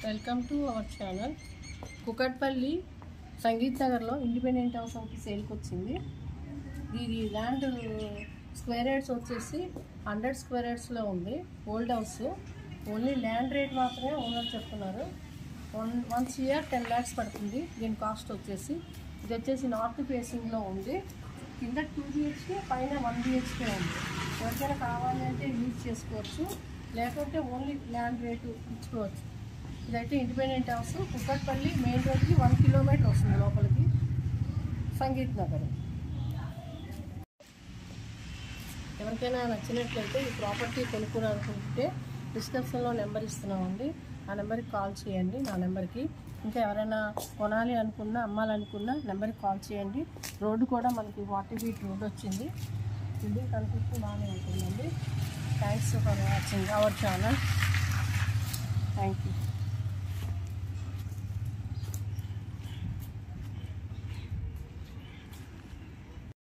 welcome to our channel Kukatpally Sangeet నగర్లో independent house ఒకటి సేల్కి వచ్చింది ఇది ల్యాండ్ స్క్వేర్ యార్డ్స్ వచ్చేసి హండ్రెడ్ స్క్వేర్ యార్డ్స్లో ఉంది old house only land rate మాత్రమే ఓనర్ చెప్తున్నారు one one year ten lakhs పడుతుంది దీని కాస్ట్ వచ్చేసి ఇది వచ్చేసి నార్త్ ఫేసింగ్లో ఉంది కింద టూ బిహెచ్కే పైన వన్ బిహెచ్కే ఉంది ఎవరికైనా కావాలి అంటే యూజ్ చేసుకోవచ్చు లేకుంటే ఓన్లీ ల్యాండ్ రేటు ఇచ్చుకోవచ్చు ఇదైతే ఇండిపెండెంట్ హౌస్ కుక్కట్పల్లి మెయిన్ రోడ్కి వన్ కిలోమీటర్ వస్తుంది లోపలికి సంగీత్ నగర్ ఎవరికైనా నచ్చినట్లయితే ఈ ప్రాపర్టీ కొనుక్కోవాలనుకుంటే డిస్క్రిప్షన్లో నెంబర్ ఇస్తున్నామండి ఆ నెంబర్కి కాల్ చేయండి నా నెంబర్కి ఇంకా ఎవరైనా కొనాలి అనుకున్నా అమ్మాలనుకున్నా నెంబర్కి కాల్ చేయండి రోడ్డు కూడా మనకి ఫార్టీ ఫీట్ రోడ్ వచ్చింది బిల్డింగ్ కనిపిస్తూ బాగానే ఉంటుందండి thanks for watching our channel thank you